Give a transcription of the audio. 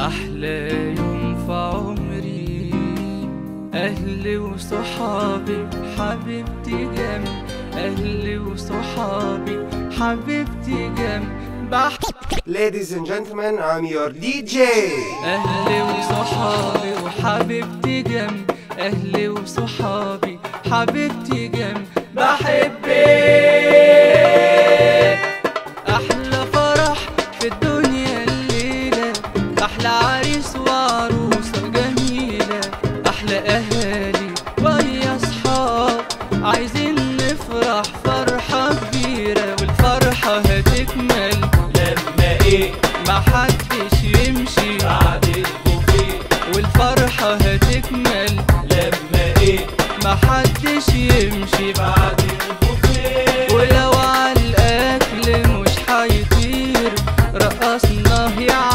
أحلى يوم في عمري أهلي وصحابي حبيبتي جنبي أهلي وصحابي حبيبتي جنبي بح Ladies and gentlemen, I'm your DJ. أهلي وصحابي وحبيبتي جنبي أهلي وصحابي حبيبتي جنبي بحبك أحلى فرح في الدنيا الليلة أحلى عريس وعروسة جميلة أحلى أهالي ويا أصحاب عايزين نفرح فرحة كبيرة والفرحة هتكمل لما ايه محدش يمشي بعد البوفيه والفرحة هتكمل لما ايه محدش يمشي بعد البوفيه ولو على الأكل مش هيطير رقصنا يا